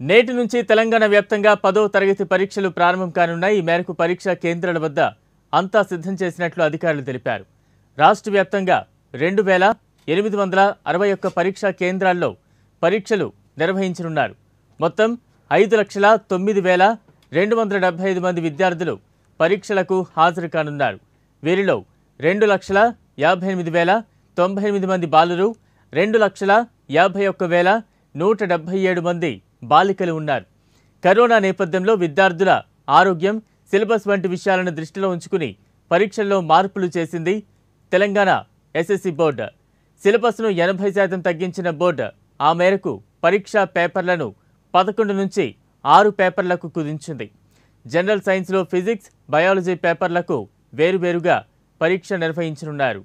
నేటి నుంచి తెలంగాణ వ్యాప్తంగా పదో తరగతి పరీక్షలు ప్రారంభం కానున్నాయి ఈ మేరకు పరీక్షా కేంద్రాల వద్ద అంతా సిద్ధం చేసినట్లు అధికారులు తెలిపారు రాష్ట్ర వ్యాప్తంగా రెండు వేల ఎనిమిది వందల అరవై ఒక్క పరీక్షా కేంద్రాల్లో పరీక్షలు నిర్వహించనున్నారు మొత్తం ఐదు లక్షల తొమ్మిది వేల రెండు వందల డెబ్బై ఐదు మంది విద్యార్థులు పరీక్షలకు హాజరు కానున్నారు వీరిలో రెండు లక్షల యాభై ఎనిమిది వేల తొంభై ఎనిమిది మంది బాలురు రెండు లక్షల యాభై ఒక్క వేల నూట డెబ్బై ఏడు మంది బాలికలు ఉన్నారు కరోనా నేపథ్యంలో విద్యార్థుల ఆరోగ్యం సిలబస్ వంటి విషయాలను దృష్టిలో ఉంచుకుని పరీక్షల్లో మార్పులు చేసింది తెలంగాణ ఎస్ఎస్సి బోర్డు సిలబస్ను ఎనభై శాతం తగ్గించిన బోర్డు ఆ మేరకు పరీక్షా పేపర్లను పదకొండు నుంచి ఆరు పేపర్లకు కుదించింది జనరల్ సైన్స్లో ఫిజిక్స్ బయాలజీ పేపర్లకు వేరువేరుగా పరీక్ష నిర్వహించనున్నారు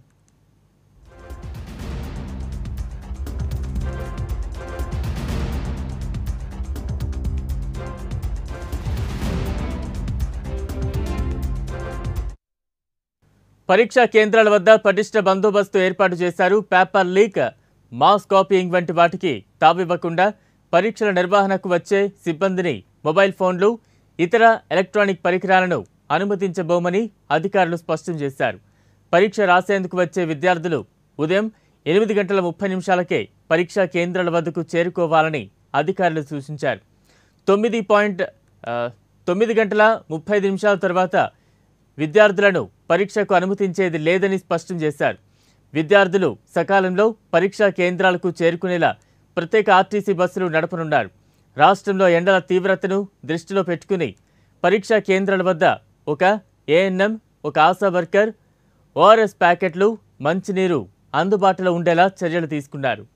పరీక్షా కేంద్రాల వద్ద పటిష్ట బందోబస్తు ఏర్పాటు చేశారు పేపర్ లీక్ మాస్ కాపీయింగ్ వంటి వాటికి తావివ్వకుండా పరీక్షల నిర్వహణకు వచ్చే సిబ్బందిని మొబైల్ ఫోన్లు ఇతర ఎలక్ట్రానిక్ పరికరాలను అనుమతించబోమని అధికారులు స్పష్టం చేశారు పరీక్ష రాసేందుకు వచ్చే విద్యార్థులు ఉదయం ఎనిమిది గంటల ముప్పై నిమిషాలకే పరీక్షా కేంద్రాల వద్దకు చేరుకోవాలని అధికారులు సూచించారు తొమ్మిది పాయింట్ ఆ, తొమ్మిది గంటల ముప్పై ఐదు నిమిషాల తర్వాత విద్యార్థులను పరీక్షకు అనుమతించేది లేదని స్పష్టం చేశారు విద్యార్థులు సకాలంలో పరీక్షా కేంద్రాలకు చేరుకునేలా ప్రత్యేక ఆర్టీసీ బస్సులు నడపనున్నారు రాష్ట్రంలో ఎండల తీవ్రతను దృష్టిలో పెట్టుకుని పరీక్షా కేంద్రాల వద్ద ఒక ఏఎన్ఎం ఒక ఆశా వర్కర్ ఓఆర్ఎస్ ప్యాకెట్లు మంచినీరు అందుబాటులో ఉండేలా చర్యలు తీసుకున్నారు